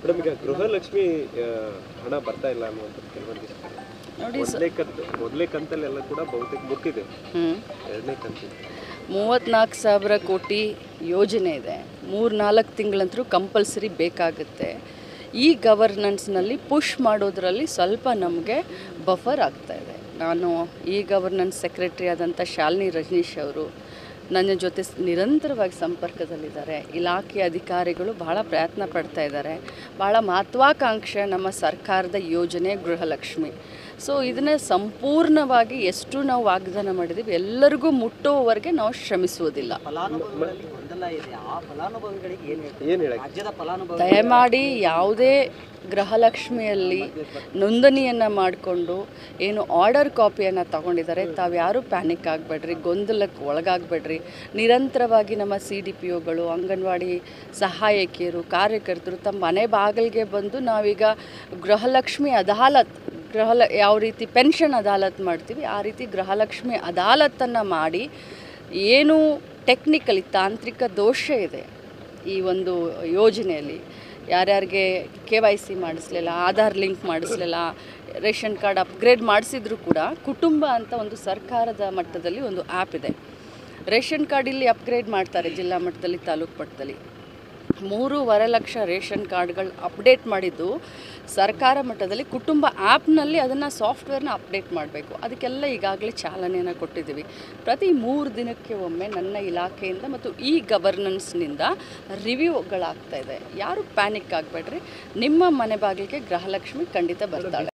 madam ಈಗ ಗೃಹಲಕ್ಷ್ಮಿ ಆ, ಹಣ ಬರ್ತಾ ಇಲ್ಲ ಅನ್ನುವಂಥದ್ದು ಕೆಲವೊಂದಿಷ್ಟು ನೋಡಿ ಮೊದಲೇ ಕಂತು ಮೊದಲೇ ಕಂತಲ್ಲೆಲ್ಲ ಕೂಡ ಬಹುತೇಕ ಮುಟ್ಟಿದೆ ಹ್ಞೂ ಎರಡನೇ ಕಂತು ಮೂವತ್ತ್ನಾಲ್ಕು ಸಾವಿರ ಕೋಟಿ ಯೋಜನೆ ಇದೆ ಮೂರು ನಾಲ್ಕು ತಿಂಗಳಂತರೂ ಕಂಪಲ್ಸರಿ ಬೇಕಾಗುತ್ತೆ ಈ ಗವರ್ನೆನ್ಸ್ನಲ್ಲಿ ಪುಷ್ ಮಾಡೋದ್ರಲ್ಲಿ ಸ್ವಲ್ಪ ನಮಗೆ ಬಫರ್ ಆಗ್ತಾ ಇದೆ ನಾನು ಈ ಗವರ್ನೆನ್ಸ್ ಸೆಕ್ರೆಟರಿ ಆದಂಥ ಶಾಲಿನಿ ರಜನೀಶ್ ಅವರು ನನ್ನ ಜೊತೆ ಸ್- ನಿರಂತರವಾಗಿ ಸಂಪರ್ಕದಲ್ಲಿದ್ದಾರೆ ಇಲಾಖೆ ಅಧಿಕಾರಿಗಳು ಬಹಳ ಪ್ರಯತ್ನ ಪಡ್ತಾ ಇದ್ದಾರೆ ಭಾಳ ಮಹತ್ವಾಕಾಂಕ್ಷೆ ನಮ್ಮ ಸರ್ಕಾರದ ಯೋಜನೆ ಗೃಹಲಕ್ಷ್ಮಿ ಸೊ ಇದನ್ನ ಸಂಪೂರ್ಣವಾಗಿ ಎಷ್ಟು ನಾವು ವಾಗ್ದಾನ ಮಾಡಿದ್ದೀವಿ ಎಲ್ಲರಿಗೂ ಮುಟ್ಟುವವರೆಗೆ ನಾವು ಶ್ರಮಿಸುವುದಿಲ್ಲ ಫಲಾನುಭವಿಗಳಲ್ಲಿ ಗೊಂದಲ ಇದೆ ಆ ಫಲಾನುಭವಿಗಳಿಗೆ ಏನು ಹೇಳ್ತಾರೆ ಏನು ಹೇಳಕ್ಕೆ ರಾಜ್ಯದ ಫಲಾನುಭವಿ ದಯಮಾಡಿ ಯಾವುದೇ ಗೃಹಲಕ್ಷ್ಮಿಯಲ್ಲಿ ನೋಂದಣಿಯನ್ನು ಮಾಡಿಕೊಂಡು ಏನು ಆರ್ಡರ್ ಕಾಪಿಯನ್ನು ತಗೊಂಡಿದ್ದಾರೆ ತಾವ್ಯಾರೂ ಪ್ಯಾನಿಕ್ ಆಗಬೇಡ್ರಿ ಗೊಂದಲಕ್ಕೆ ಒಳಗಾಗಬೇಡ್ರಿ ನಿರಂತರವಾಗಿ ನಮ್ಮ ಸಿ ಡಿ ಪಿ ಒಗಳು ಅಂಗನವಾಡಿ ಸಹಾಯಕಿಯರು ಕಾರ್ಯಕರ್ತರು ತಮ್ಮ ಮನೆ ಬಾಗಿಲಿಗೆ ಬಂದು ನಾವೀಗ ಗೃಹಲಕ್ಷ್ಮಿ ಅದಾಲತ್ ಗೃಹಲ ಯಾವ ರೀತಿ ಪೆನ್ಷನ್ ಅದಾಲತ್ ಮಾಡ್ತೀವಿ ಆ ರೀತಿ ಗೃಹಲಕ್ಷ್ಮಿ ಅದಾಲತ್ತನ್ನು ಮಾಡಿ ಏನು ಟೆಕ್ನಿಕಲಿ ತಾಂತ್ರಿಕ ದೋಷ ಇದೆ ಈ ಒಂದು ಯೋಜನೆಯಲ್ಲಿ ಯಾರ್ಯಾರಿಗೆ ಕೆ ವೈ ಸಿ ಮಾಡಿಸ್ಲಿಲ್ಲ ಆಧಾರ್ ಲಿಂಕ್ ಮಾಡಿಸ್ಲಿಲ್ಲ ರೇಷನ್ ಕಾರ್ಡ್ ಅಪ್ಗ್ರೇಡ್ ಮಾಡಿಸಿದ್ರು ಕೂಡ ಕುಟುಂಬ ಅಂತ ಒಂದು ಸರ್ಕಾರದ ಮಟ್ಟದಲ್ಲಿ ಒಂದು ಆ್ಯಪ್ ಇದೆ ರೇಷನ್ ಕಾರ್ಡ್ ಇಲ್ಲಿ ಅಪ್ಗ್ರೇಡ್ ಮಾಡ್ತಾರೆ ಜಿಲ್ಲಾ ಮಟ್ಟದಲ್ಲಿ ತಾಲೂಕು ಮಟ್ಟದಲ್ಲಿ ಮೂರುವರೆ ಲಕ್ಷ ರೇಷನ್ ಕಾರ್ಡ್ಗಳು ಅಪ್ಡೇಟ್ ಮಾಡಿದ್ದು ಸರ್ಕಾರ ಮಟ್ಟದಲ್ಲಿ ಕುಟುಂಬ ಆ್ಯಪ್ನಲ್ಲಿ ಅದನ್ನು ಸಾಫ್ಟ್ವೇರ್ನ ಅಪ್ಡೇಟ್ ಮಾಡಬೇಕು ಅದಕ್ಕೆಲ್ಲ ಈಗಾಗಲೇ ಚಾಲನೆಯನ್ನು ಕೊಟ್ಟಿದ್ದೀವಿ ಪ್ರತಿ ಮೂರು ದಿನಕ್ಕೆ ಒಮ್ಮೆ ನನ್ನ ಇಲಾಖೆಯಿಂದ ಮತ್ತು ಈ ಗವರ್ನೆನ್ಸ್ನಿಂದ ರಿವ್ಯೂಗಳಾಗ್ತಾ ಇದೆ ಯಾರು ಪ್ಯಾನಿಕ್ ಆಗಬೇಡ್ರಿ ನಿಮ್ಮ ಮನೆ ಬಾಗಿಲಿಗೆ ಗೃಹಲಕ್ಷ್ಮಿ ಖಂಡಿತ ಬರ್ತಾಳೆ